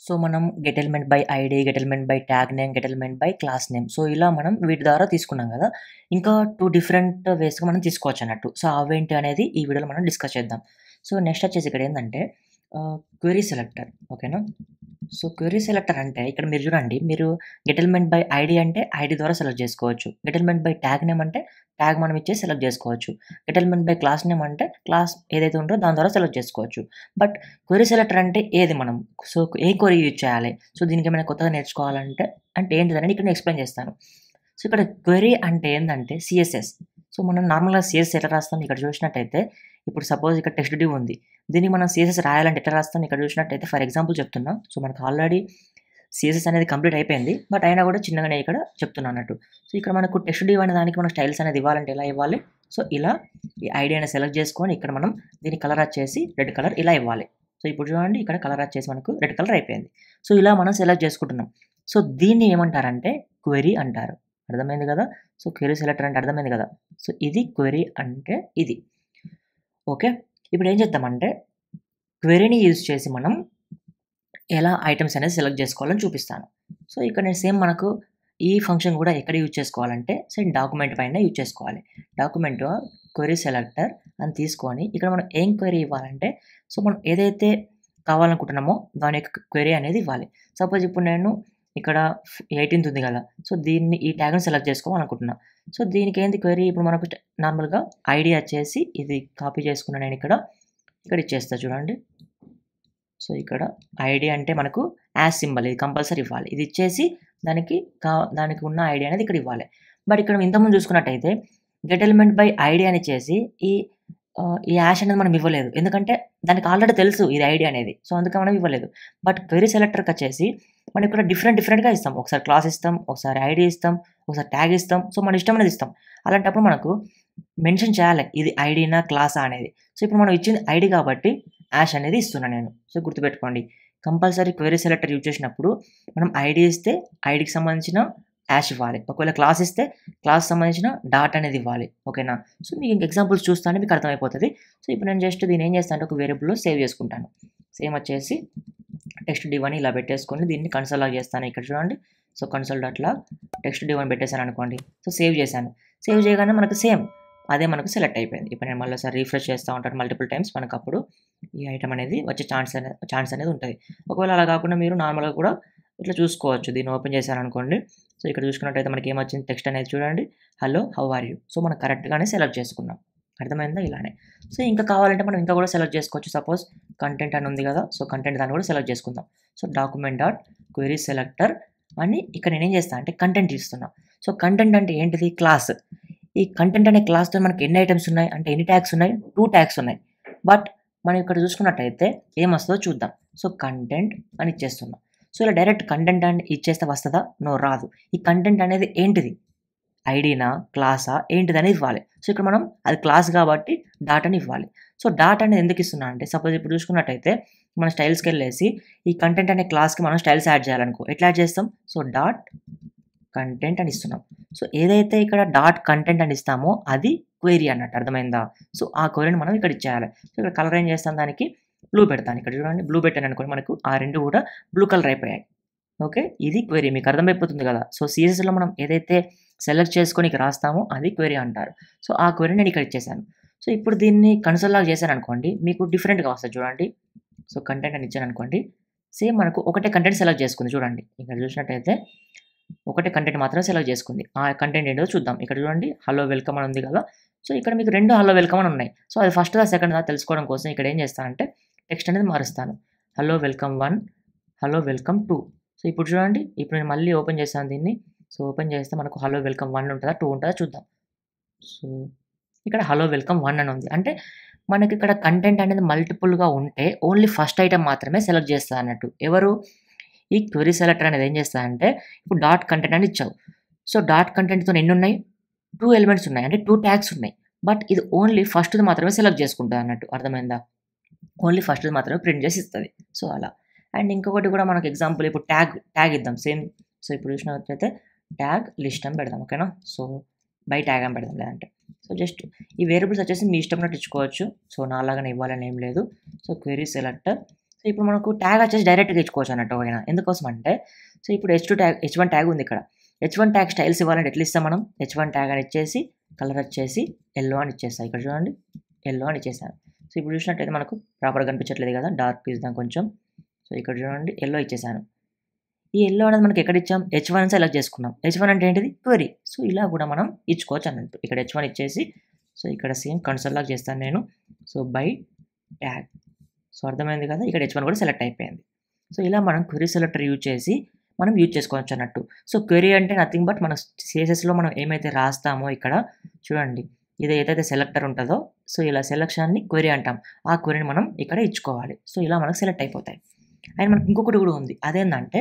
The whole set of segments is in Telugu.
సో మనం get element by ID, get element by tag name, get element by class name. So ఇలా మనం వీటి ద్వారా తీసుకున్నాం గదా! ఇంకా 2 డిఫరెంట్ వేస్‌గా మనం తీసుకోవచ్చన్నట్టు. సో అవేంటి అనేది ఈ వీడియోలో మనం డిస్కస్ చేద్దాం. సో నెక్స్ట్ వచ్చేసి ఇక్కడేందంటే ఆహ్, క్వెరీ సెలెక్టర్ ఓకేనా? సో క్వెరీ సెలెక్టర్ అంటే ఇక్కడ మీరు చూడండి మీరు గెట్ ఎలిమెంట్ బై ఐడి అంటే ఐడి ద్వారా సెలెక్ట్ చేసుకోవచ్చు. Get element by tag name అంటే ట్యాగ్ మనం ఇచ్చేసి సెలెక్ట్ చేసుకోవచ్చు. Get element by class name అంటే క్లాస్ ఏదైతే ఉంటదో దాని ద్వారా సెలెక్ట్ చేసుకోవచ్చు. బట్ క్వెరీ సెలెక్టర్ అంటే ఏది మనం? సో ఏ క్వెరీ యూజ్ చేయాలి? సో దీనికేమైనా కొత్తగా నేర్చుకోవాలంటే అంటే ఏంటిదనేది ఇక్కడ నేను ఎక్స్‌ప్లెయిన్ చేస్తాను. సో ఇక్కడ క్వెరీ అంటే ఏందంటే సీఎస్ఎస్. సో మనం నార్మల్‌గా సీఎస్ఎస్ ఎట్లా రాస్తాం? ఇక్కడ చూసినట్టయితే ఇప్పుడు సపోజ్ ఇక్కడ టెక్స్ట్ డివ్ ఉంది. దీనికి మనం సీఎస్ఎస్ రాయాలంటే ఎట్లా రాస్తాం? ఇక్కడ చూసినట్టయితే ఫర్ ఎగ్జాంపుల్ చెప్తున్నా. సో మనకు ఆల్రెడీ సీఎస్ఎస్ అనేది కంప్లీట్ అయిపోయింది. బట్ అయినా కూడా చిన్నగానే ఇక్కడ చెప్తున్నా అన్నట్టు. సో ఇక్కడ మనకు టెక్స్ట్ డివ్ అనే దానికి మనం స్టైల్స్ అనేది ఇవ్వాలంటే ఎలా ఇవ్వాలి? సో ఇలా ఈ ఐడి అనేది సెలెక్ట్ చేసుకొని ఇక్కడ మనం దీని కలర్ వచ్చేసి రెడ్ కలర్ ఇలా ఇవ్వాలి. సో ఇప్పుడు చూడండి ఇక్కడ కలర్ వచ్చేసి మనకు రెడ్ కలర్ అయిపోయింది. సో ఇలా మనం సెలెక్ట్ చేసుకుంటున్నాం. సో దీన్ని ఏమంటారంటే క్వెరీ అంటారు. అర్థమైంది గదా! సో క్వెరీ సెలెక్టర్ అంటే అర్థమైంది గదా! సో ఇది క్వెరీ అంటే ఇది. ఓకే. ఇప్పుడు ఏం చేద్దామంటే క్వెరీని యూజ్ చేసి మనం ఎలా ఐటెమ్స్ అనేది సెలెక్ట్ చేసుకోవాలని చూపిస్తాను. సో ఇక్కడ నేను సేమ్ మనకు ఈ ఫంక్షన్ కూడా ఎక్కడ యూజ్ చేసుకోవాలంటే సేమ్ డాక్యుమెంట్ పైన యూజ్ చేసుకోవాలి. డాక్యుమెంట్‌లో క్వెరీ సెలెక్టర్ అని తీసుకొని ఇక్కడ మనం ఏం క్వెరీ ఇవ్వాలంటే సో మనం ఏదైతే కావాలనుకుంటున్నామో దాని యొక్క క్వెరీ అనేది ఇవ్వాలి. సపోజ్ ఇప్పుడు నేను ఇక్కడ 18థ్ ఉంది గదా! సో దీన్ని ఈ ట్యాగ్‌ని సెలెక్ట్ చేసుకోవాలనుకుంటున్నా. సో దీనికి ఏంది క్వెరీ ఇప్పుడు మనకు ట నార్మల్‌గా ఐడి వచ్చేసి ఇది కాపీ చేసుకున్నా నేను ఇక్కడ. ఇక్కడ ఇచ్చేస్తా చూడండి. సో ఇక్కడ ఐడి అంటే మనకు యాస్ సింబల్ ఇది కంపల్సరీ ఇవ్వాలి. ఇది ఇచ్చేసి దానికి కా దానికి ఉన్న ఐడి అనేది ఇక్కడ ఇవ్వాలి. బట్ ఇక్కడ ఇంతకుముందు చూసుకున్నట్టయితే గెట్ ఎలిమెంట్ బై ఐడి అని ఇచ్చేసి ఈ ఆహ్, ఈ హాష్ అనేది మనం ఇవ్వలేదు. ఎందుకంటే దానికి ఆల్రెడీ తెలుసు ఇది ఐడి అనేది. సో అందుకే మనం ఇవ్వలేదు. బట్ క్వెరీ సెలెక్టర్‌కొచ్చేసి మనం ఇక్కడ డిఫరెంట్ డిఫరెంట్‌గా ఇస్తాం. ఒకసారి క్లాస్ ఇస్తాం, ఒకసారి ఐడి ఇస్తాం, ఒకసారి ట్యాగ్ ఇస్తాం. సో మన ఇష్టం అనేది ఇస్తాం. అలాంటప్పుడు మనకు మెన్షన్ చేయాలి. ఇది ఐడీనా? క్లాసా? అనేది. సో ఇప్పుడు మనం ఇచ్చింది ఐడి కాబట్టి హాష్ అనేది ఇస్తున్నా నేను. సో గుర్తుపెట్టుకోండి. కంపల్సరీ క్వెరీ సెలెక్టర్ యూజ్ చేసినప్పుడు మనం ఐడి ఇస్తే ఐడికి సంబంధించిన హాష్ ఇవ్వాలి. ఒకవేళ క్లాస్ ఇస్తే క్లాస్‌కి సంబంధించిన డాట్ అనేది ఇవ్వాలి. ఓకేనా? సో మీకు ఇంక ఎగ్జాంపుల్స్ చూస్తానే మీకు అర్థమైపోతది. సో ఇప్పుడు నేను జస్ట్ దీన్ని ఏం చేస్తా అంటే ఒక వేరియబుల్‌లో సేవ్ చేసుకుంటాను. సేమ్ వచ్చేసి టెక్స్ట్ డివ్ అని ఇలా పెట్టేసుకొని దీన్ని కన్సోల్ లాగ్ చేస్తాను. ఇక్కడ చూడండి. So console dot log text div అని పెట్టేసాననుకోండి. సో సేవ్ చేశాను. సేవ్ చేయగానే మనకు సేమ్ అదే మనకు సెలెక్ట్ అయిపోయింది. ఇప్పుడు నేను మళ్ళీ ఒకసారి రిఫ్రెష్ చేస్తా ఉంటాను మల్టిపుల్ టైమ్స్ మనకప్పుడు ఈ ఐటెమ్ అనేది వచ్చే ఛాన్స్ అనే ఛాన్స్ అనేది ఉంటది. ఒకవేళ అలా కాకుండా మీరు నార్మల్‌గా కూడా ఇట్లా చూసుకోవచ్చు. దీన్ని ఓపెన్ చేశాననుకోండి. సో ఇక్కడ చూసుకున్నట్టయితే మనకి ఏమొచ్చింది టెక్స్ట్ అనేది చూడండి. Hello how are you? So మనం కరెక్ట్‌గానే సెలెక్ట్ చేసుకున్నాం. అర్థమైందా? ఇలానే. సో ఇంకా కావాలంటే మనం ఇంకా కూడా సెలెక్ట్ చేసుకోవచ్చు. సపోజ్ కంటెంట్ అని ఉంది గదా! సో కంటెంట్ దాన్ని కూడా సెలెక్ట్ చేసుకుందాం. So document dot query selector అని ఇక్కడ నేనేం చేస్తా అంటే కంటెంట్ ఇస్తున్నా. సో కంటెంట్ అంటే ఏంటిది? క్లాస్. ఈ కంటెంట్ అనే క్లాస్‌తో మనకి ఎన్ని ఐటెమ్స్ ఉన్నాయి? అంటే ఎన్ని ట్యాగ్స్ ఉన్నాయి? 2 ట్యాగ్స్ ఉన్నాయి. బట్ మనం ఇక్కడ చూసుకున్నట్టయితే ఏమొస్తదో చూద్దాం. సో కంటెంట్ అని ఇచ్చేస్తున్నా. సో ఇలా డైరెక్ట్ కంటెంట్ అని ఇచ్చేస్తే వస్తదా? నో రాదు. ఈ కంటెంట్ అనేది ఏంటిది? ఐడీనా? క్లాసా? ఏంటిదని ఇవ్వాలి. సో ఇక్కడ మనం అది క్లాస్ కాబట్టి డాట్ అని ఇవ్వాలి. సో డాట్ అనేది ఎందుకు ఇస్తున్నా అంటే సపోజ్ ఇప్పుడు చూసుకున్నట్టయితే మన స్టైల్స్‌కెళ్ళేసి ఈ కంటెంట్ అనే క్లాస్‌కి మనం స్టైల్స్ యాడ్ చేయాలనుకో ఎట్లా యాడ్ చేస్తాం? సో డాట్ కంటెంట్ అని ఇస్తున్నాం. సో ఏదైతే ఇక్కడ డాట్ కంటెంట్ అని ఇస్తామో అది క్వెరీ అన్నట్టు అర్థమైందా? సో ఆ క్వెరీని మనం ఇక్కడ ఇచ్చేయాలి. సో ఇక్కడ కలర్ ఏం చేస్తాను దానికి బ్లూ పెడతాను. ఇక్కడ చూడండి బ్లూ పెట్టాననుకోండి మనకు ఆ 2 కూడా బ్లూ కలర్ అయిపోయాయి. ఓకే. ఇది క్వెరీ మీకు అర్థమైపోతుంది గదా! సో సీఎస్ఎస్‌లో మనం ఏదైతే సెలెక్ట్ చేసుకొని ఇక్కడ రాస్తామో అది క్వెరీ అంటారు. సో ఆ క్వెరీ నేను ఇక్కడ ఇచ్చేసాను. సో ఇప్పుడు దీన్ని కన్సోల్ లాగా చేశాననుకోండి మీకు డిఫరెంట్‌గా వస్తది చూడండి. సో కంటెంట్ అని ఇచ్చాననుకోండి. సేమ్ మనకు ఒకటే కంటెంట్ సెలెక్ట్ చేసుకుంది చూడండి. ఇక్కడ చూసినట్టయితే ఒకటే కంటెంట్ మాత్రమే సెలెక్ట్ చేసుకుంది. ఆ కంటెంట్ ఏంటో చూద్దాం. ఇక్కడ చూడండి హలో వెల్కమ్ అని ఉంది గదా! సో ఇక్కడ మీకు 2 హలో వెల్కమ్ అని ఉన్నాయి. సో అది ఫస్ట్‌దా? సెకండ్‌దా? తెలుసుకోవడం కోసం ఇక్కడ ఏం చేస్తానంటే టెక్స్ట్ అనేది మారుస్తాను. Hello welcome 1 hello welcome 2 so ఇప్పుడు చూడండి. ఇప్పుడు నేను మళ్ళీ ఓపెన్ చేశాను దీన్ని. సో ఓపెన్ చేస్తే మనకు హలో వెల్కమ్ 1 ఉంటదా? 2 ఉంటదా? చూద్దాం. సో ఇక్కడ హలో వెల్కమ్ 1 అని ఉంది. అంటే మనకి ఇక్కడ కంటెంట్ అనేది మల్టిపుల్‌గా ఉంటే ఓన్లీ ఫస్ట్ ఐటెమ్ మాత్రమే సెలెక్ట్ చేస్తది అన్నట్టు. ఎవరు? ఈ క్వెరీ సెలెక్టర్ అనేది ఏం చేస్తదంటే ఇప్పుడు డాట్ కంటెంట్ అని ఇచ్చావు. సో డాట్ కంటెంట్‌తోని ఎన్ని ఉన్నాయి? 2 ఎలిమెంట్స్ ఉన్నాయి. అంటే 2 ట్యాగ్స్ ఉన్నాయి. బట్ ఇది ఓన్లీ ఫస్ట్‌ది మాత్రమే సెలెక్ట్ చేసుకుంటది అన్నట్టు. అర్థమైందా? ఓన్లీ ఫస్ట్‌ది మాత్రమే ప్రింట్ చేసి ఇస్తది. సో అలా. అండ్ ఇంకొకటి కూడా మనకు ఎగ్జాంపుల్ ఇప్పుడు ట్యాగ్ ట్యాగ్ ఇద్దాం సేమ్. సో ఇప్పుడు చూసినట్లయితే ట్యాగ్ లిస్ట్ అని పెడదాం. ఓకేనా? సో బై ట్యాగ్ అని పెడదాం లేదంటే. సో జస్ట్ ఈ వేరియబుల్స్ వచ్చేసి మీ ఇష్టం ఉన్నట్టు ఇచ్చుకోవచ్చు. సో నాలాగానే ఇవ్వాలని ఏం లేదు. So query selector so so ఇప్పుడు మనకు ట్యాగ్ వచ్చేసి డైరెక్ట్గా ఇచ్చుకోవచ్చు అన్నట్టు ఒకవేళ ఎందుకోసం అంటే సో ఇప్పుడు H two tag H one tag ఉంది ఇక్కడ హెచ్ వన్ ట్యాగ్ స్టైల్స్ ఇవ్వాలంటే ఎట్లా ఇస్తాం మనం హెచ్ వన్ ట్యాగ్ అని ఇచ్చేసి కలర్ వచ్చేసి ఎల్లో అని ఇచ్చేస్తాం ఇక్కడ చూడండి ఎల్లో అని ఇచ్చేసాను సో ఇప్పుడు చూసినట్టయితే మనకు ప్రాపర్గా కనిపించట్లేదు కదా డార్క్ ఇద్దాం కొంచెం సో ఇక్కడ చూడండి ఎల్లో ఇచ్చేసాను ఈ ఎల్లో అనేది మనకి ఎక్కడ ఇచ్చాం హెచ్ వన్ సెలెక్ట్ చేసుకున్నాం హెచ్ వన్ అంటే ఏంటిది క్వరీ సో ఇలా కూడా మనం ఇచ్చుకోవచ్చు అన్నట్టు ఇక్కడ హెచ్ వన్ ఇచ్చేసి సో ఇక్కడ సేమ్ కన్సోల్ లాగా చేస్తాను నేను సో బై ట్యాగ్ సో అర్థమైంది కదా ఇక్కడ హెచ్ వన్ కూడా సెలెక్ట్ అయిపోయింది సో ఇలా మనం క్వరీ సెలెక్టర్ యూజ్ చేసి మనం యూజ్ చేసుకోవచ్చు అన్నట్టు సో క్వరీ అంటే నథింగ్ బట్ మన సిఎస్ఎస్లో మనం ఏమైతే రాస్తామో ఇక్కడ చూడండి ఇది ఏదైతే సెలెక్టర్ ఉంటుందో సో ఇలా సెలక్షన్ని క్వరీ అంటాం ఆ క్వరీని మనం ఇక్కడ ఇచ్చుకోవాలి సో ఇలా మనకు సెలెక్ట్ అయిపోతాయి అండ్ మనకి ఇంకొకటి కూడా ఉంది అదేంటంటే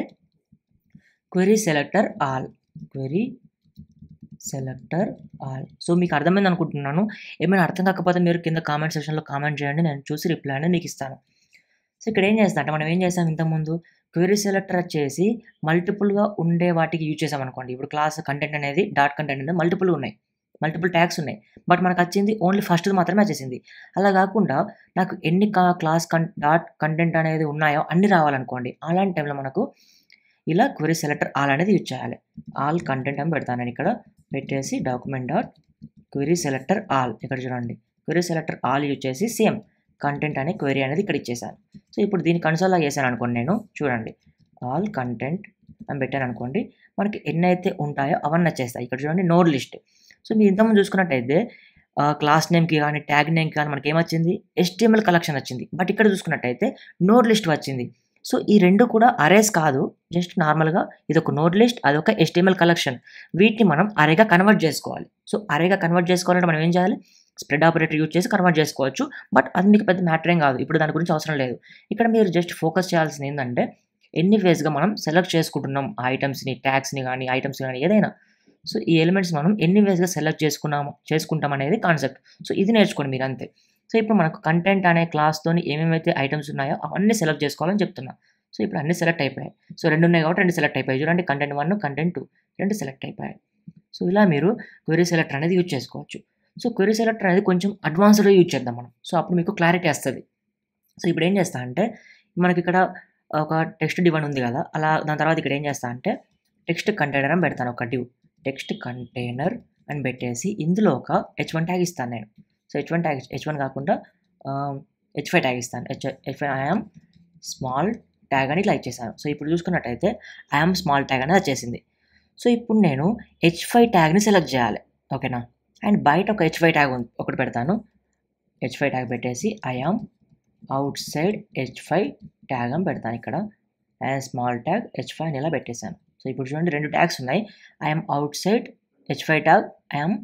query selector all query selector all so మీకు అర్థమైంది అనుకుంటున్నాను ఏమైనా అర్థం కాకపోతే మీరు కింద కామెంట్ సెక్షన్లో కామెంట్ చేయండి నేను చూసి రిప్లై అనేది మీకు ఇస్తాను సో ఇక్కడ ఏం చేస్తా అంటే మనం ఏం చేస్తాం ఇంతకుముందు క్వరీ సెలెక్టర్ వచ్చేసి మల్టిపుల్గా ఉండే వాటికి యూజ్ చేసాం అనుకోండి ఇప్పుడు క్లాస్ కంటెంట్ అనేది డాట్ కంటెంట్ అనేది మల్టిపుల్ ఉన్నాయి మల్టిపుల్ ట్యాగ్స్ ఉన్నాయి బట్ మనకు వచ్చింది ఓన్లీ ఫస్ట్ మాత్రమే వచ్చేసింది అలా కాకుండా నాకు ఎన్ని క్లాస్ కన్ డాట్ కంటెంట్ అనేది ఉన్నాయో అన్ని రావాలనుకోండి అలాంటి టైంలో మనకు ఇలా క్వరీ సెలెక్టర్ ఆల్ అనేది యూజ్ చేయాలి ఆల్ కంటెంట్ అని పెడతాను నేను ఇక్కడ పెట్టేసి document dot query selector all ఇక్కడ చూడండి క్వరీ సెలెక్టర్ ఆల్ యూజ్ చేసి సేమ్ కంటెంట్ అనే క్వరీ అనేది ఇక్కడ ఇచ్చేసాను సో ఇప్పుడు దీన్ని కన్సోల్లా చేశాను అనుకోండి నేను చూడండి ఆల్ కంటెంట్ అని పెట్టాను అనుకోండి మనకి ఎన్ని అయితే ఉంటాయో అవన్నీ వచ్చేస్తాయి ఇక్కడ చూడండి నోడ్ లిస్ట్ సో మీరు ఇంతకుముందు చూసుకున్నట్టయితే క్లాస్ నేమ్కి కానీ ట్యాగ్ నేమ్కి కానీ మనకి ఏమొచ్చింది ఎస్టిఎంఎల్ కలెక్షన్ వచ్చింది బట్ ఇక్కడ చూసుకున్నట్టయితే నోడ్ లిస్ట్ వచ్చింది సో ఈ రెండు కూడా అరేస్ కాదు జస్ట్ నార్మల్గా ఇది ఒక నోడ్ లిస్ట్ అదొక ఎస్టిఎంఎల్ కలెక్షన్ వీటిని మనం అరేగా కన్వర్ట్ చేసుకోవాలి సో అరేగా కన్వర్ట్ చేసుకోవాలంటే మనం ఏం చేయాలి స్ప్రెడ్ ఆపరేటర్ యూజ్ చేసి కన్వర్ట్ చేసుకోవచ్చు బట్ అది మీకు పెద్ద మ్యాటర్ ఏం కాదు ఇప్పుడు దాని గురించి అవసరం లేదు ఇక్కడ మీరు జస్ట్ ఫోకస్ చేయాల్సింది ఏంటంటే ఎన్ని వేస్గా మనం సెలెక్ట్ చేసుకుంటున్నాం ఆ ఐటమ్స్ని ట్యాగ్స్ని కానీ ఐటమ్స్ కానీ ఏదైనా సో ఈ ఎలిమెంట్స్ మనం ఎన్ని వేస్గా సెలెక్ట్ చేసుకున్నాం చేసుకుంటాం అనేది కాన్సెప్ట్ సో ఇది నేర్చుకోండి మీరు అంతే సో ఇప్పుడు మనకు కంటెంట్ అనే క్లాస్తోని ఏమేమైతే ఐటమ్స్ ఉన్నాయో అవన్నీ సెలెక్ట్ చేసుకోవాలని చెప్తున్నా సో ఇప్పుడు అన్ని సెలెక్ట్ అయిపోయాయి సో రెండు ఉన్నాయి కాబట్టి రెండు సెలెక్ట్ అయిపోయాయి చూడండి కంటెంట్ వన్ కంటెంట్ టూ రెండు సెలెక్ట్ అయిపోయాయి సో ఇలా మీరు క్వరీ సెలెక్టర్ అనేది యూజ్ చేసుకోవచ్చు సో క్వరీ సెలెక్టర్ అనేది కొంచెం అడ్వాన్స్డ్గా యూజ్ చేద్దాం మనం సో అప్పుడు మీకు క్లారిటీ వస్తుంది సో ఇప్పుడు ఏం చేస్తా అంటే మనకి ఇక్కడ ఒక టెక్స్ట్ డివన్ ఉంది కదా అలా దాని తర్వాత ఇక్కడ ఏం చేస్తా అంటే టెక్స్ట్ కంటైనర్ అని పెడతాను ఒక డివ్ టెక్స్ట్ కంటైనర్ అని పెట్టేసి ఇందులో ఒక హెచ్ వన్ ట్యాగ్ ఇస్తాను నేను so H one tag H one కాకుండా హెచ్ ఫైవ్ ట్యాగ్ ఇస్తాను H H five I'm small tag అని ఇట్లా ఇచ్చేసాను సో ఇప్పుడు చూసుకున్నట్టయితే ఐఎమ్ స్మాల్ ట్యాగ్ అనేది వచ్చేసింది సో ఇప్పుడు నేను హెచ్ ఫైవ్ ట్యాగ్ని సెలెక్ట్ చేయాలి ఓకేనా అండ్ బయట ఒక హెచ్ ఫైవ్ ట్యాగ్ ఒకటి పెడతాను హెచ్ ఫైవ్ ట్యాగ్ పెట్టేసి I'm outside H five tag అని పెడతాను ఇక్కడ and small tag H five అని ఇలా పెట్టేశాను సో ఇప్పుడు చూడండి రెండు ట్యాగ్స్ ఉన్నాయి I'm outside H five tag I'm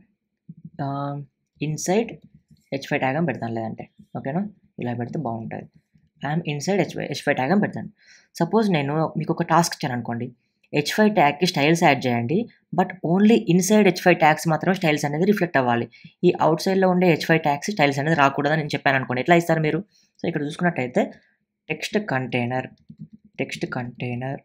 inside H five tag అని పెడతాను లేదంటే ఓకేనా ఇలా పెడితే బాగుంటుంది I'm inside H five H five tag అని పెడతాను సపోజ్ నేను మీకు ఒక టాస్క్ ఇచ్చాను అనుకోండి హెచ్ ఫైవ్ ట్యాగ్కి స్టైల్స్ యాడ్ చేయండి but only inside H five tags మాత్రం స్టైల్స్ అనేది రిఫ్లెక్ట్ అవ్వాలి ఈ అవుట్ సైడ్లో ఉండే హెచ్ ఫైవ్ ట్యాగ్స్ స్టైల్స్ అనేది రాకూడదని నేను చెప్పాను అనుకోండి ఎట్లా ఇస్తారు మీరు సో ఇక్కడ చూసుకున్నట్టయితే టెక్స్ట్ కంటైనర్ టెక్స్ట్ కంటైనర్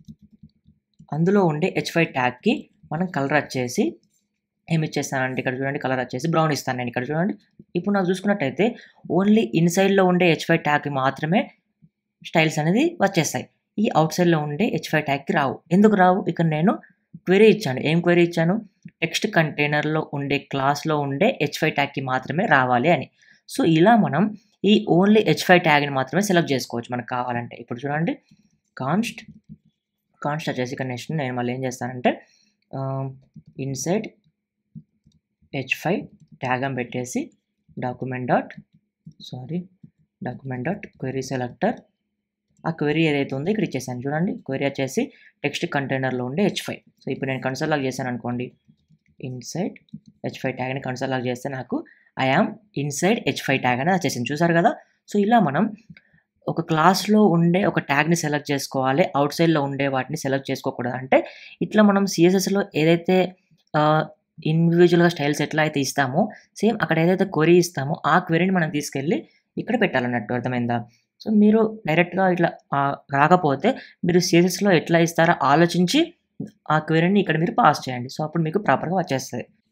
అందులో ఉండే హెచ్ ఫైవ్ ట్యాగ్కి మనం కలర్ వచ్చేసి ఏమి ఇచ్చేస్తానంటే ఇక్కడ చూడండి కలర్ వచ్చేసి బ్రౌన్ ఇస్తాను నేను ఇక్కడ చూడండి ఇప్పుడు నాకు చూసుకున్నట్టయితే ఓన్లీ ఇన్సైడ్లో ఉండే హెచ్ ఫైవ్ ట్యాగ్కి మాత్రమే స్టైల్స్ అనేది వచ్చేస్తాయి ఈ అవుట్ సైడ్లో ఉండే హెచ్ ఫైవ్ ట్యాగ్కి రావు ఎందుకు రావు ఇక్కడ నేను క్వెరీ ఇచ్చాను ఏం క్వెరీ ఇచ్చాను టెక్స్ట్ కంటైనర్లో ఉండే క్లాస్లో ఉండే హెచ్ ఫైవ్ ట్యాగ్కి మాత్రమే రావాలి అని సో ఇలా మనం ఈ ఓన్లీ హెచ్ ఫైవ్ ట్యాగ్ని మాత్రమే సెలెక్ట్ చేసుకోవచ్చు మనకు కావాలంటే ఇప్పుడు చూడండి కాన్స్ట్ కాన్స్ట్ వచ్చేసి ఇక్కడ నెక్స్ట్ నేను మళ్ళీ ఏం చేస్తానంటే ఇన్సైడ్ హెచ్ ఫైవ్ ట్యాగ్ అని పెట్టేసి document dot sorry document dot query selector ఆ క్వెరీ ఏదైతే ఉందో ఇక్కడ ఇచ్చేసాను చూడండి క్వెరీ వచ్చేసి టెక్స్ట్ కంటైనర్లో ఉండే హెచ్ ఫైవ్ సో ఇప్పుడు నేను కన్సోల్ లాగ్ చేశాను అనుకోండి ఇన్సైడ్ హెచ్ ఫైవ్ ట్యాగ్ని కన్సోల్ లాగ్ చేస్తే నాకు I'm inside H five tag అనేది వచ్చేసింది చూసారు కదా సో ఇలా మనం ఒక క్లాస్లో ఉండే ఒక ట్యాగ్ని సెలెక్ట్ చేసుకోవాలి అవుట్ సైడ్లో ఉండే వాటిని సెలెక్ట్ చేసుకోకూడదు అంటే ఇట్లా మనం సిఎస్ఎస్లో ఏదైతే ఇండివిజువల్గా స్టైల్స్ ఎట్లా అయితే ఇస్తామో సేమ్ అక్కడ ఏదైతే క్వరీ ఇస్తామో ఆ క్వెరీని మనం తీసుకెళ్ళి ఇక్కడ పెట్టాలన్నట్టు అర్థమైందా సో మీరు డైరెక్ట్గా ఇట్లా రాకపోతే మీరు సిఎస్ఎస్లో ఎట్లా ఇస్తారో ఆలోచించి ఆ క్వెరీని ఇక్కడ మీరు పాస్ చేయండి సో అప్పుడు మీకు ప్రాపర్గా వచ్చేస్తుంది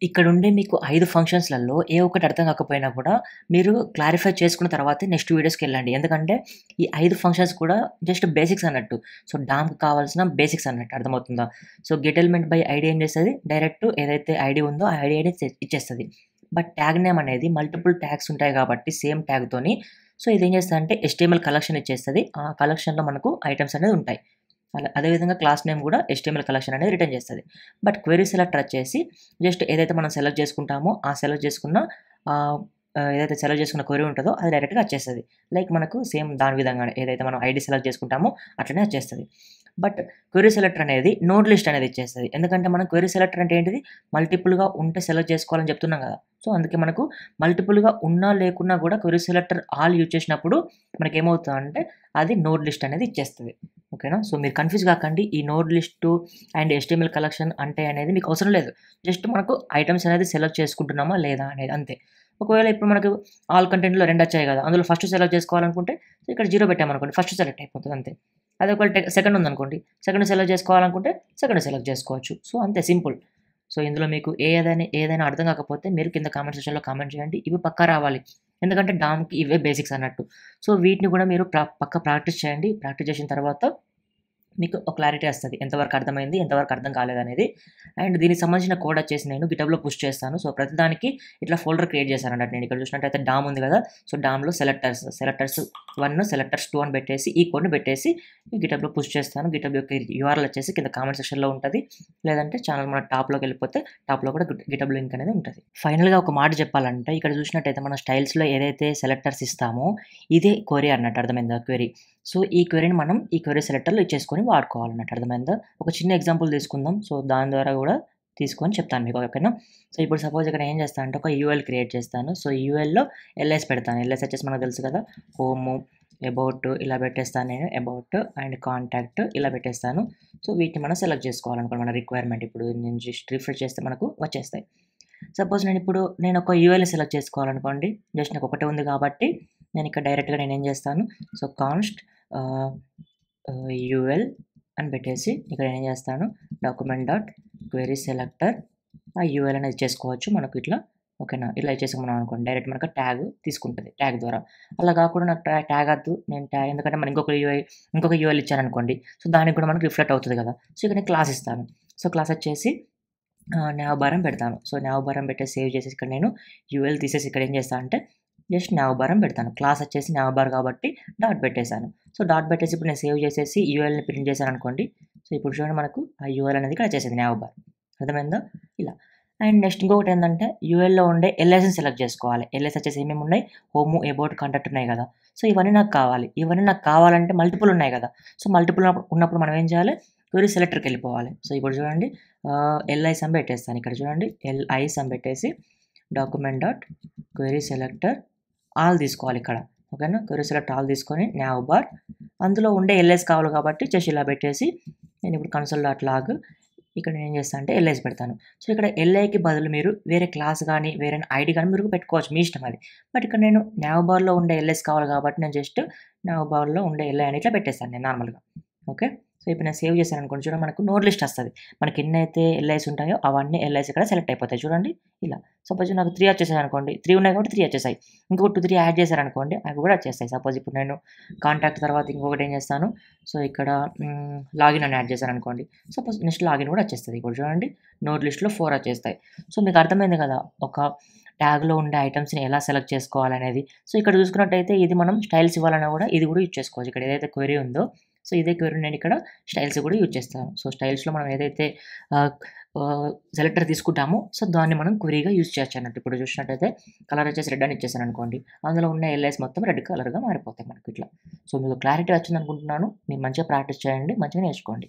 ఇక్కడ ఉండే మీకు 5 ఫంక్షన్స్‌లలో ఏ ఒక్కటి అర్థం కాకపోయినా కూడా మీరు క్లారిఫై చేసుకున్న తర్వాతే నెక్స్ట్ వీడియోస్‌కెళ్ళండి. ఎందుకంటే ఈ 5 ఫంక్షన్స్ కూడా జస్ట్ బేసిక్స్ అన్నట్టు. సో, డామ్‌కి కావాల్సిన బేసిక్స్ అన్నట్టు అర్థమవుతుందా? So, get element by ID ఏం చేస్తది? డైరెక్ట్ ఏదైతే ఐడీ ఉందో ఆ ఐడీ అనేది ఇచ్చేస్తది. బట్ ట్యాగ్ నేమ్ అనేది మల్టిపుల్ ట్యాగ్స్ ఉంటాయి కాబట్టి సేమ్ ట్యాగ్‌తోని సో, ఇదేం చేస్తదంటే హెచ్‌టీఎంఎల్ కలెక్షన్ ఇచ్చేస్తది. ఆ కలెక్షన్‌లో మనకు ఐటెమ్స్ అనేది ఉంటాయి. అలా అదే విధంగా క్లాస్ నేమ్ కూడా హెచ్‌టీఎంఎల్ కలెక్షన్ అనేది రిటర్న్ చేస్తది. బట్ క్వెరీ సెలెక్టర్ వచ్చేసి జస్ట్ ఏదైతే మనం సెలెక్ట్ చేసుకుంటామో ఆ సెలెక్ట్ చేసుకున్న ఆహ్, ఆహ్, ఏదైతే సెలెక్ట్ చేసుకున్న క్వెరీ ఉంటదో అది డైరెక్ట్‌గా వచ్చేస్తది. లైక్ మనకు సేమ్ దాని విధంగానే ఏదైతే మనం ఐడీ సెలెక్ట్ చేసుకుంటామో అట్లనే వచ్చేస్తది. బట్ క్వెరీ సెలెక్టర్ అనేది నోడ్ లిస్ట్ అనేది ఇచ్చేస్తది. ఎందుకంటే మనం క్వెరీ సెలెక్టర్ అంటే ఏంటిది? మల్టిపుల్‌గా ఉంటే సెలెక్ట్ చేసుకోవాలని చెప్తున్నాం కదా! సో, అందుకే మనకు మల్టిపుల్‌గా ఉన్నా లేకున్నా కూడా క్వెరీ సెలెక్టర్ ఆల్ యూజ్ చేసినప్పుడు మనకేమవుతదంటే అది నోడ్ లిస్ట్ అనేది ఇచ్చేస్తది. ఓకేనా? సో, మీరు కన్‌ఫ్యూజ్ కాకండి. ఈ node list and HTML collection అంటే అనేది మీకు అవసరం లేదు. జస్ట్ మనకు ఐటెమ్స్ అనేది సెలెక్ట్ చేసుకుంటున్నామా లేదా అనేది అంతే. ఒకవేళ ఇప్పుడు మనకు ఆల్ కంటెంట్‌లో 2 వచ్చాయి కదా! అందులో ఫస్ట్ సెలెక్ట్ చేసుకోవాలనుకుంటే ఇక్కడ 0 పెట్టామనుకోండి ఫస్ట్ సెలెక్ట్ అయిపోతది అంతే. అదే ఒకవేళ టె సెకండ్ ఉందనుకోండి సెకండ్ సెలెక్ట్ చేసుకోవాలనుకుంటే సెకండ్ సెలెక్ట్ చేసుకోవచ్చు. సో, అంతే సింపుల్. సో, ఇందులో మీకు ఏదైనా ఏదైనా అర్థం కాకపోతే మీరు కింద కామెంట్ సెక్షన్‌లో కామెంట్ చేయండి. ఇవి పక్కా రావాలి. ఎందుకంటే డామ్‌కి ఇవే బేసిక్స్ అన్నట్టు. సో, వీటిని కూడా మీరు ప్ర పక్కా ప్రాక్టీస్ చేయండి. ప్రాక్టీస్ చేసిన తర్వాత మీకు ఒక క్లారిటీ వస్తది. ఎంతవరకు అర్థమైంది? ఎంతవరకు అర్థం కాలేదనేది. అండ్ దీనికి సంబంధించిన కోడ్ వచ్చేసి నేను గిటబ్‌లో పుష్ చేస్తాను. సో, ప్రతిదానికి ఇట్లా ఫోల్డర్ క్రియేట్ చేశానన్నట్టు. నేను ఇక్కడ చూసినట్టయితే డామ్ ఉంది కదా! సో, డామ్‌లో సెలెక్టర్స్, సెలెక్టర్స్ 1, సెలెక్టర్స్ 2 అని పెట్టేసి ఈ కోడ్‌ని పెట్టేసి గిటబ్‌లో పుష్ చేస్తాను. గిటబ్ యొక్క యూఆర్ఎల్ వచ్చేసి కింద కామెంట్ సెక్షన్‌లో ఉంటది. లేదంటే ఛానెల్ మన టాప్‌లోకెళ్ళిపోతే టాప్‌లో కూడా గిట్ గిటబ్ లింక్ అనేది ఉంటది. ఫైనల్‌గా ఒక మాట చెప్పాలంటే ఇక్కడ చూసినట్టయితే మనం స్టైల్స్‌లో ఏదైతే సెలెక్టర్స్ ఇస్తామో ఇదే క్వెరీ అన్నట్టు అర్థమైందా క్వెరీ. సో, ఈ క్వెరీని మనం ఈ క్వెరీ సెలెక్టర్‌లో ఇచ్చేసుకొని వాడుకోవాలన్నట్టు అర్థమైందా? ఒక చిన్న ఎగ్జాంపుల్ తీసుకుందాం. సో, దాని ద్వారా కూడా తీసుకొని చెప్తాను మీకు ఓకేనా? సో, ఇప్పుడు సపోజ్ ఇక్కడ ఏం చేస్తా అంటే ఒక యూఎల్ క్రియేట్ చేస్తాను. సో, యూఎల్‌లో ఎల్ఎస్ పెడతాను. ఎల్ఎస్ వచ్చేసి మనకు తెలుసు కదా! హోము, అబౌట్ ఇలా పెట్టేస్తాను నేను. అబౌట్ అండ్ కాంటాక్ట్ ఇలా పెట్టేస్తాను. సో, వీటిని మనం సెలెక్ట్ చేసుకోవాలనుకోండి మన రిక్వైర్మెంట్ ఇప్పుడు నేను జస్ట్ రిఫ్రెష్ చేస్తే మనకు వచ్చేస్తాయి. సపోజ్ నేను ఇప్పుడు నేను ఒక యూఎల్‌ని సెలెక్ట్ చేసుకోవాలనుకోండి. జస్ట్ నాకు ఒకటే ఉంది కాబట్టి నేను ఇక్కడ డైరెక్ట్‌గా నేనేం చేస్తాను. సో, కాన్స్ట్ ఆహ్, ఆహ్, యూఎల్ అని పెట్టేసి ఇక్కడ ఏం చేస్తాను డాక్యుమెంట్ డాట్ క్వెరీ సెలెక్టర్ ఆ యూఎల్ అనేది ఇచ్చేసుకోవచ్చు మనకు ఇట్లా ఓకేనా? ఇలా ఇచ్చేసుకున్నాం అనుకోండి డైరెక్ట్ మనకు ట్యాగ్ తీసుకుంటది. ట్యాగ్ ద్వారా. అలా కాకుండా నాకు ట్యా ట్యాగ్ వద్దు. నేను ట్యాగ్ ఎందుకంటే మనం ఇంకొక యూఐ ఇంకొక యూఎల్ ఇచ్చాననుకోండి. సో, దానికి కూడా మనకు రిఫ్లెక్ట్ అవుతది కదా! సో, ఇక్కడ నేను క్లాస్ ఇస్తాను. సో, క్లాస్ వచ్చేసి ఆహ్, నావ్ బార్ అని పెడతాను. సో, నావ్ బార్ అని పెట్టేసి సేవ్ చేసేసి ఇక్కడ నేను యూఎల్ తీసేసి ఇక్కడ ఏం చేస్తా అంటే జస్ట్ నావ్ బార్ అని పెడతాను. క్లాస్ వచ్చేసి నావ్ బార్ కాబట్టి డాట్ పెట్టేసాను. సో, డాట్ పెట్టేసి ఇప్పుడు నేను సేవ్ చేసేసి యూఎల్‌ని ప్రింట్ చేశాననుకోండి. సో, ఇప్పుడు చూడండి మనకు ఆ యూఎల్ అనేది ఇక్కడ వచ్చేసింది నావ్ బార్. అర్థమైందా? ఇలా. అండ్ నెక్స్ట్ ఇంకొకటి ఏందంటే యూఎల్‌లో ఉండే ఎల్ఎస్‌ని సెలెక్ట్ చేసుకోవాలి. ఎల్ఎస్ వచ్చేసి ఏమేమి ఉన్నాయి? హోము, అబౌట్, కాంటాక్ట్ ఉన్నాయి కదా! సో, ఇవన్నీ నాకు కావాలి. ఇవన్నీ నాకు కావాలంటే మల్టిపుల్ ఉన్నాయి కదా! సో, మల్టిపుల్ ఉన్నప్పుడు ఉన్నప్పుడు మనం ఏం చేయాలి? క్వెరీ సెలెక్టర్‌కెళ్ళిపోవాలి. సో, ఇప్పుడు చూడండి ఆహ్, ఎల్ఐస్ అని పెట్టేస్తాను. ఇక్కడ చూడండి ఎల్ఐస్ అని పెట్టేసి document dot query selector all తీసుకోవాలి ఇక్కడ. ఓకేనా? క్వెరీ సెలెక్టర్ ఆల్ తీసుకొని నావ్ బార్ అందులో ఉండే ఎల్ఎస్ కావాలి కాబట్టి జస్ట్ ఇలా పెట్టేసి నేను ఇప్పుడు కన్సోల్ డాట్ లాగ్ ఇక్కడ నేను ఏం చేస్తా అంటే ఎల్ఐస్ పెడతాను. సో, ఇక్కడ ఎల్ఐకి బదులు మీరు వేరే క్లాస్ గాని, వేరే ఐడీ గాని మీరు పెట్టుకోవచ్చు. మీ ఇష్టం అది. బట్ ఇక్కడ నేను నావ్ బార్‌లో ఉండే ఎల్ఎస్ కావాలి కాబట్టి నేను జస్ట్ నావ్ బార్‌లో ఉండే ఎల్ఐ అని ఇట్లా పెట్టేస్తాను నేను నార్మల్‌గా. ఓకే. సో, ఇప్పుడు నేను సేవ్ చేశాననుకోండి చూడండి మనకు నోడ్ లిస్ట్ వస్తది. మనకి ఎన్నైతే ఎల్ఐస్ ఉంటాయో అవన్నీ ఎల్ఐస్ ఇక్కడ సెలెక్ట్ అయిపోతాయి చూడండి ఇలా. సపోజ్ నాకు 3 వచ్చేసాయనుకోండి. 3 ఉన్నాయి కాబట్టి 3 వచ్చేసాయి. ఇంకో 2, 3 యాడ్ చేశారనుకోండి అవి కూడా వచ్చేస్తాయి. సపోజ్ ఇప్పుడు నేను కాంటాక్ట్ తర్వాత ఇంకొకటి ఏం చేస్తాను. సో, ఇక్కడ హ్మ్, లాగిన్ అని యాడ్ చేశాననుకోండి. సపోజ్ నెక్స్ట్ లాగిన్ కూడా వచ్చేస్తది. ఇప్పుడు చూడండి నోడ్ లిస్ట్‌లో 4 వచ్చేస్తాయి. సో, మీకు అర్థమైంది కదా! ఒక ట్యాగ్‌లో ఉండే ఐటెమ్స్‌ని ఎలా సెలెక్ట్ చేసుకోవాలనేది. సో, ఇక్కడ చూసుకున్నట్టయితే ఇది మనం స్టైల్స్ ఇవ్వాలన్నా కూడా ఇది కూడా యూజ్ చేసుకోవచ్చు. ఇక్కడ ఏదైతే క్వెరీ ఉందో సో, ఇదే క్వెరీ నేను ఇక్కడ స్టైల్స్ కూడా యూజ్ చేస్తాను. సో, స్టైల్స్‌లో మనం ఏదైతే ఆహ్, ఆహ్, సెలెక్టర్ తీసుకుంటామో సో, దాన్ని మనం క్వెరీగా యూజ్ చేయొచ్చు అన్నట్టు. ఇప్పుడు చూసినట్టయితే కలర్ వచ్చేసి రెడ్ అని ఇచ్చేసాననుకోండి. అందులో ఉన్న ఎల్ఐస్ మొత్తం రెడ్ కలర్‌గా మారిపోతాయి మనకు ఇట్లా. సో, మీకు క్లారిటీ వచ్చిందనుకుంటున్నాను. మీరు మంచిగా ప్రాక్టీస్ చేయండి. మంచిగా నేర్చుకోండి.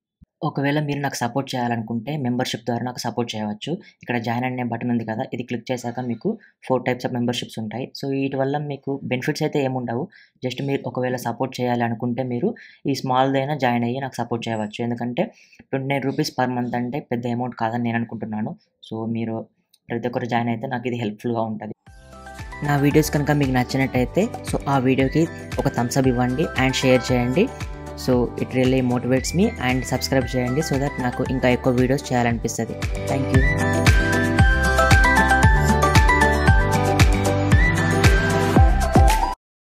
ఒకవేళ మీరు నాకు సపోర్ట్ చేయాలనుకుంటే మెంబర్‌షిప్ ద్వారా నాకు సపోర్ట్ చేయవచ్చు. ఇక్కడ జాయిన్ అనే బటన్ ఉంది కదా! ఇది క్లిక్ చేశాక మీకు 4 టైప్స్ ఆఫ్ మెంబర్‌షిప్స్ ఉంటాయి. సో, వీటి వల్ల మీకు బెనిఫిట్స్ అయితే ఏముండవు. జస్ట్ మీరు ఒకవేళ సపోర్ట్ చేయాలి అనుకుంటే మీరు ఈ స్మాల్‌దైనా జాయిన్ అయ్యి నాకు సపోర్ట్ చేయవచ్చు. ఎందుకంటే రూ. 29 పర్ మంత్ అంటే పెద్ద అమౌంట్ కాదని నేను అనుకుంటున్నాను. సో, మీరు ప్రతి ఒక్కరు జాయిన్ అయితే నాకు ఇది హెల్ప్‌ఫుల్‌గా ఉంటది. నా వీడియోస్ కనుక మీకు నచ్చినట్టయితే సో, ఆ వీడియోకి ఒక థమ్స్ అప్ ఇవ్వండి అండ్ షేర్ చేయండి. సో, ఇట్ రియల్లీ మోటివేట్స్ మీ అండ్ సబ్స్క్రైబ్ చేయండి. సో, థట్ నాకు ఇంకా ఎక్కువ వీడియోస్ చేయాలనిపిస్తది. Thank you.